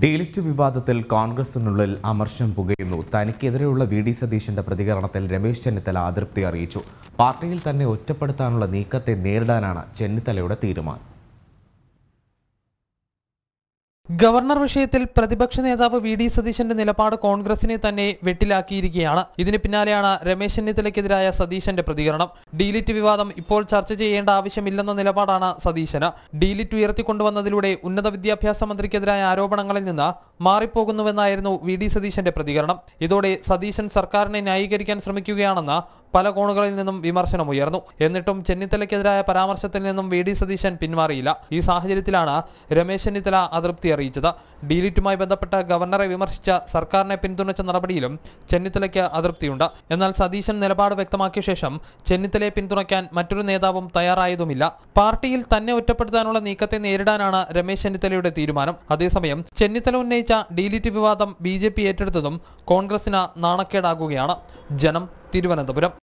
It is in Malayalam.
ഡീലിറ്റ് വിവാദത്തിൽ കോൺഗ്രസിനുള്ളിൽ അമർഷം പുകയുന്നു തനിക്കെതിരെയുള്ള വി ഡി സതീശന്റെ പ്രതികരണത്തിൽ രമേശ് ചെന്നിത്തല അതൃപ്തി അറിയിച്ചു പാർട്ടിയിൽ തന്നെ ഒറ്റപ്പെടുത്താനുള്ള നീക്കത്തെ നേരിടാനാണ് ചെന്നിത്തലയുടെ തീരുമാനം ഗവർണർ വിഷയത്തിൽ പ്രതിപക്ഷ നേതാവ് വി ഡി സതീശന്റെ നിലപാട് കോൺഗ്രസിനെ തന്നെ വെട്ടിലാക്കിയിരിക്കുകയാണ് ഇതിന് പിന്നാലെയാണ് രമേശ് ചെന്നിത്തലയ്ക്കെതിരായ സതീശന്റെ പ്രതികരണം ഡീലിറ്റ് വിവാദം ഇപ്പോൾ ചർച്ച ചെയ്യേണ്ട ആവശ്യമില്ലെന്ന നിലപാടാണ് സതീശന് ഡീലിറ്റ് ഉയർത്തിക്കൊണ്ടുവന്നതിലൂടെ ഉന്നത വിദ്യാഭ്യാസ മന്ത്രിക്കെതിരായ ആരോപണങ്ങളിൽ നിന്ന് മാറിപ്പോകുന്നുവെന്നായിരുന്നു വി ഡി സതീശന്റെ പ്രതികരണം ഇതോടെ സതീശൻ സർക്കാരിനെ ന്യായീകരിക്കാൻ ശ്രമിക്കുകയാണെന്ന് പല കോണുകളിൽ നിന്നും വിമർശനമുയർന്നു എന്നിട്ടും ചെന്നിത്തലയ്ക്കെതിരായ പരാമർശത്തിൽ നിന്നും വി ഡി സതീശൻ പിന്മാറിയില്ല ഈ സാഹചര്യത്തിലാണ് രമേശ് ചെന്നിത്തല അതൃപ്തി അറിയിച്ചത് ഡീലിറ്റുമായി ബന്ധപ്പെട്ട് ഗവർണറെ വിമർശിച്ച സർക്കാരിനെ പിന്തുണച്ച നടപടിയിലും ചെന്നിത്തലയ്ക്ക് അതൃപ്തിയുണ്ട് എന്നാൽ സതീശൻ നിലപാട് വ്യക്തമാക്കിയ ശേഷം ചെന്നിത്തലയെ പിന്തുണയ്ക്കാൻ മറ്റൊരു നേതാവും തയ്യാറായതുമില്ല പാർട്ടിയിൽ തന്നെ ഒറ്റപ്പെടുത്താനുള്ള നീക്കത്തെ നേരിടാനാണ് രമേശ് ചെന്നിത്തലയുടെ തീരുമാനം അതേസമയം ചെന്നിത്തല ഉന്നയിച്ച ഡീലിറ്റ് വിവാദം ബി ഏറ്റെടുത്തതും കോൺഗ്രസിന് നാണക്കേടാകുകയാണ് ജനം തിരുവനന്തപുരം